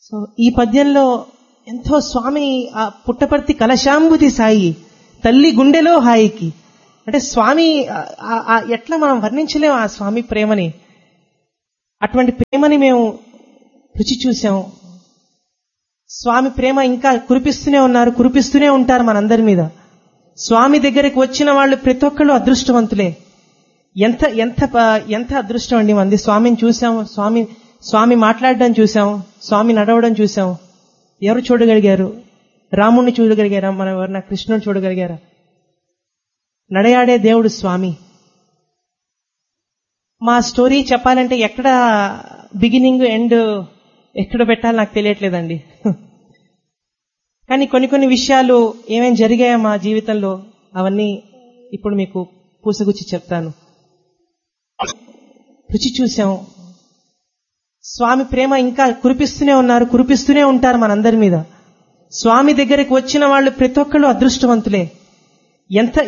so ఈ పద్యంలో ఎంతో స్వామి ఆ పుట్టపర్తి కలశాంబుతి సాయి తల్లి గుండెలో హాయికి అంటే స్వామి ఆ- ఆ- ఆ ఎట్లా మనం వర్ణించలేం ఆ స్వామి ప్రేమని అటువంటి ప్రేమని మేము రుచి చూసాం స్వామి ప్రేమ ఇంకా కురిపిస్తూనే ఉన్నారు కురిపిస్తూనే ఉంటారు మనందరి మీద స్వామి దగ్గరికి వచ్చిన వాళ్ళు ప్రతి ఒక్కళ్ళు అదృష్టవంతులే ఎంత ఎంత ప- ఎంత అదృష్టం అండి మంది స్వామిని చూసాం స్వామి స్వామి మాట్లాడడం చూసాం స్వామి నడవడం చూసాం ఎవరు చూడగలిగారు రాముణ్ణి చూడగలిగారా మనం ఎవరన్నా కృష్ణుని చూడగలిగారా నడయాడే దేవుడు స్వామి మా స్టోరీ చెప్పాలంటే ఎక్కడ బిగినింగ్ ఎండ్ ఎక్కడ పెట్టాలి నాకు తెలియట్లేదండి కానీ కొన్ని కొన్ని విషయాలు ఏమేం జరిగాయో మా జీవితంలో అవన్నీ ఇప్పుడు మీకు పూసగుచ్చి చెప్తాను రుచి చూసాం స్వామి ప్రేమ ఇంకా కురిపిస్తూనే ఉన్నారు కురిపిస్తూనే ఉంటారు మనందరి మీద స్వామి దగ్గరికి వచ్చిన వాళ్ళు ప్రతి ఒక్కళ్ళు అదృష్టవంతులే ఎంత